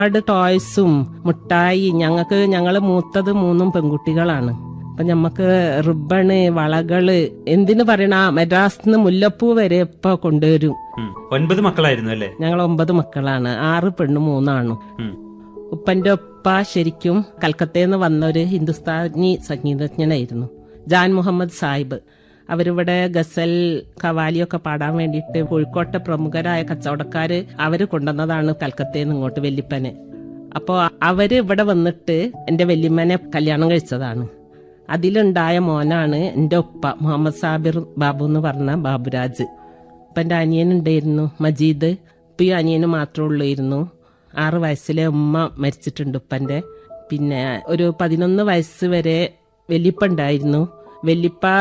ഒരുപാട് ടോയ്സും മുട്ടായി ഞങ്ങൾക്ക് ഞങ്ങൾ മൂത്തത് മൂന്നും പെൺകുട്ടികളാണ് അപ്പൊ ഞമ്മക്ക് റിബണ് വളകള് എന്തിനു പറയണ മദ്രാസിന്ന് മുല്ലപ്പൂ വരെ ഇപ്പൊ കൊണ്ടുവരും ഉം. ഒൻപത് മക്കളായിരുന്നു അല്ലേ ഞങ്ങൾ ഒമ്പത് മക്കളാണ് ആറ് പെണ്ണും മൂന്നാണും ഉം. ഉപ്പന്റെ ഉപ്പ ശരിക്കും കൽക്കത്തയിൽ നിന്ന് വന്ന ഒരു ഹിന്ദുസ്ഥാനി സംഗീതജ്ഞനായിരുന്നു ജാൻ മുഹമ്മദ് സാഹിബ് അവരിവിടെ ഗസൽ കവാലിയൊക്കെ പാടാൻ വേണ്ടിയിട്ട് കോഴിക്കോട്ടെ പ്രമുഖരായ കച്ചവടക്കാര് അവര് കൊണ്ടുവന്നതാണ് കൽക്കത്തയിൽ നിന്ന് ഇങ്ങോട്ട് വെല്ലിപ്പനെ അപ്പോൾ അവര് ഇവിടെ വന്നിട്ട് എന്റെ വല്യമ്മനെ കല്യാണം കഴിച്ചതാണ് അതിലുണ്ടായ മോനാണ് എൻ്റെ ഉപ്പ മുഹമ്മദ് സാബിർ ബാബു എന്ന് പറഞ്ഞ ബാബുരാജ് ഇപ്പം എൻ്റെ അനിയനുണ്ടായിരുന്നു മജീദ് ഇപ്പം ഈ അനിയന് മാത്രമേ ഉള്ളായിരുന്നു ആറ് വയസ്സിലെ ഉമ്മ മരിച്ചിട്ടുണ്ട് ഉപ്പൻ്റെ പിന്നെ ഒരു പതിനൊന്ന് വയസ്സ് വരെ വല്യപ്പ ഉണ്ടായിരുന്നു വല്യപ്പ